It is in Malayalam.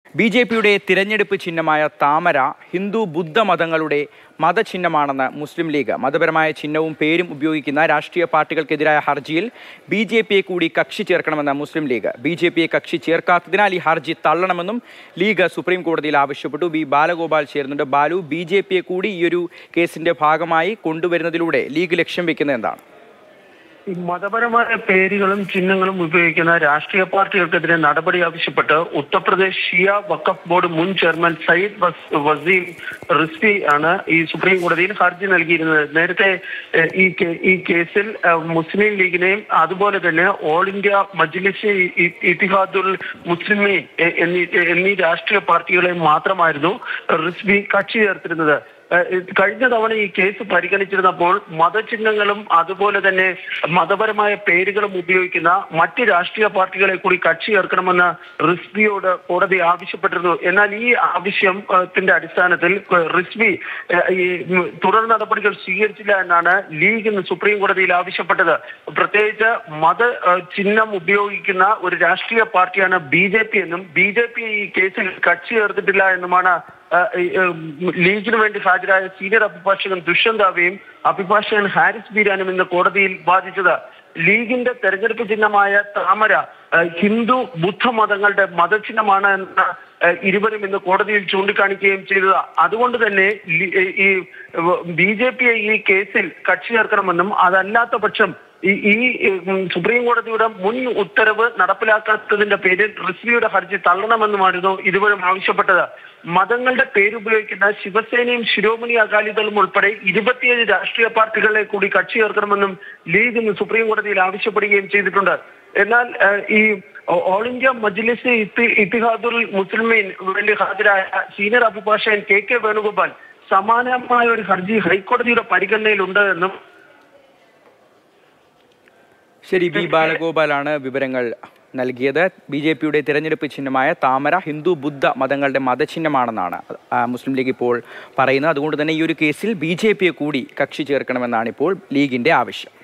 ബി ജെ പിയുടെ തിരഞ്ഞെടുപ്പ് ചിഹ്നമായ താമര ഹിന്ദു ബുദ്ധ മതങ്ങളുടെ മതചിഹ്നമാണെന്ന് മുസ്ലിം ലീഗ് മതപരമായ ചിഹ്നവും പേരും ഉപയോഗിക്കുന്ന രാഷ്ട്രീയ പാർട്ടികൾക്കെതിരായ ഹർജിയിൽ ബി ജെ പിയെ കൂടി കക്ഷി ചേർക്കണമെന്ന് മുസ്ലിം ലീഗ് ബി ജെ പിയെ കക്ഷി ചേർക്കാത്തതിനാൽ ഈ ഹർജി തള്ളണമെന്നും ലീഗ് സുപ്രീം കോടതിയിൽ ആവശ്യപ്പെട്ടു ബി ബാലഗോപാൽ ചേരുന്നുണ്ട് ബാലു ബി ജെ പിയെ കൂടി ഈ ഒരു കേസിന്റെ ഭാഗമായി കൊണ്ടുവരുന്നതിലൂടെ ലീഗ് ലക്ഷ്യം വെക്കുന്നത് എന്താണ് ഈ മതപരമായ പേരുകളും ചിഹ്നങ്ങളും ഉപയോഗിക്കുന്ന രാഷ്ട്രീയ പാർട്ടികൾക്കെതിരെ നടപടി ആവശ്യപ്പെട്ട് ഉത്തർപ്രദേശ് ഷിയ വഖഫ് ബോർഡ് മുൻ ചെയർമാൻ സയ്യിദ് വസ്- വസീം റിസ്വി ആണ് ഈ സുപ്രീം കോടതിയിൽ ഹർജി നൽകിയിരുന്നത് നേരത്തെ ഏഹ്, ഈ കേ- ഈ കേസിൽ ഏഹ്, മുസ്ലിം ലീഗിനെയും അതുപോലെ തന്നെ ഓൾ ഇന്ത്യ മജ്ലിസ് ഇ- ഇ- ഇത്തിഹാദുൽ മുസ്ലിമീൻ എ- എന്നീ എന്നീ രാഷ്ട്രീയ പാർട്ടികളെ മാത്രമായിരുന്നു റിസ്വി കക്ഷി ചേർത്തിരുന്നത് ഏഹ് കഴിഞ്ഞ തവണ ഈ കേസ് പരിഗണിച്ചിരുന്നപ്പോൾ മതചിഹ്നങ്ങളും അതുപോലെ തന്നെ മതപരമായ പേരുകളും ഉപയോഗിക്കുന്ന മറ്റ് രാഷ്ട്രീയ പാർട്ടികളെ കൂടി കക്ഷി ചേർക്കണമെന്ന് റിസ്വിയോട് കോടതി ആവശ്യപ്പെട്ടിരുന്നു എന്നാൽ ഈ ആവശ്യത്തിന്റെ അടിസ്ഥാനത്തിൽ റിസ്വി ഏഹ് ഈ ഉം തുടർ നടപടികൾ സ്വീകരിച്ചില്ല എന്നാണ് ലീഗ് ഇന്ന് സുപ്രീം കോടതിയിൽ ആവശ്യപ്പെട്ടത് പ്രത്യേകിച്ച് മത ഏഹ് ചിഹ്നം ഉപയോഗിക്കുന്ന ഒരു രാഷ്ട്രീയ പാർട്ടിയാണ് ബി ജെ പി എന്നും ബി ജെ പി ഈ കേസിൽ കക്ഷി ചേർത്തിട്ടില്ല എന്നുമാണ് ഏഹ് ഈ, ഏഹ് ലീഗിന് വേണ്ടി ഹാജരായ സീനിയർ അഭിഭാഷകൻ ദുഷ്യന്താവയും അഭിഭാഷകൻ ഹാരിസ് ബീരാനും ഇന്ന് കോടതിയിൽ വാദിച്ചത് ലീഗിന്റെ തെരഞ്ഞെടുപ്പ് ചിഹ്നമായ താമര ഏഹ് ഹിന്ദു ബുദ്ധ മതങ്ങളുടെ മതചിഹ്നമാണ് എന്ന ഏഹ് ഇരുവരും ഇന്ന് കോടതിയിൽ ചൂണ്ടിക്കാണിക്കുകയും ചെയ്തത് അതുകൊണ്ട് തന്നെ ലി- ഈ ബി ജെ പിയെ ഈ കേസിൽ കക്ഷി ചേർക്കണമെന്നും അതല്ലാത്ത പക്ഷം ഈ ഈ ഉം, സുപ്രീം കോടതിയുടെ മുൻ ഉത്തരവ് നടപ്പിലാക്കാത്തതിന്റെ പേരിൽ റിസ്വിയുടെ ഹർജി തള്ളണമെന്നുമായിരുന്നു ഇരുവരും ആവശ്യപ്പെട്ടത് മതങ്ങളുടെ പേരുപയോഗിക്കുന്ന ശിവസേനയും ശിരോമണി അകാലിദളും ഉൾപ്പെടെ ഇരുപത്തിയേഴ് രാഷ്ട്രീയ പാർട്ടികളെ കൂടി കക്ഷി ചേർക്കണമെന്നും ലീഗ് ഇന്ന് സുപ്രീം കോടതിയിൽ ആവശ്യപ്പെടുകയും ചെയ്തിട്ടുണ്ട് എന്നാൽ ഏഹ്, ഈ ഓൾ ഇന്ത്യ മജ്ലിസ് ഇത്തി- ഇത്തിഹാദുൽ മുസ്ലിമീൻ വേണ്ടി ഹാജരായ സീനിയർ അഭിഭാഷകൻ കെ കെ വേണുഗോപാൽ സമാനമായ ഒരു ഹർജി ഹൈക്കോടതിയുടെ പരിഗണനയിലുണ്ട് എന്നും ശരി വി ബാലഗോപാലാണ് വിവരങ്ങൾ നൽകിയത് ബി ജെ പിയുടെ തിരഞ്ഞെടുപ്പ് ചിഹ്നമായ താമര ഹിന്ദു ബുദ്ധ മതങ്ങളുടെ മതചിഹ്നമാണെന്നാണ് ആ, മുസ്ലിം ലീഗ് ഇപ്പോൾ പറയുന്നത് അതുകൊണ്ട് തന്നെ ഈ ഒരു കേസിൽ ബി ജെ പിയെ കൂടി കക്ഷി ചേർക്കണമെന്നാണ് ഇപ്പോൾ ലീഗിന്റെ ആവശ്യം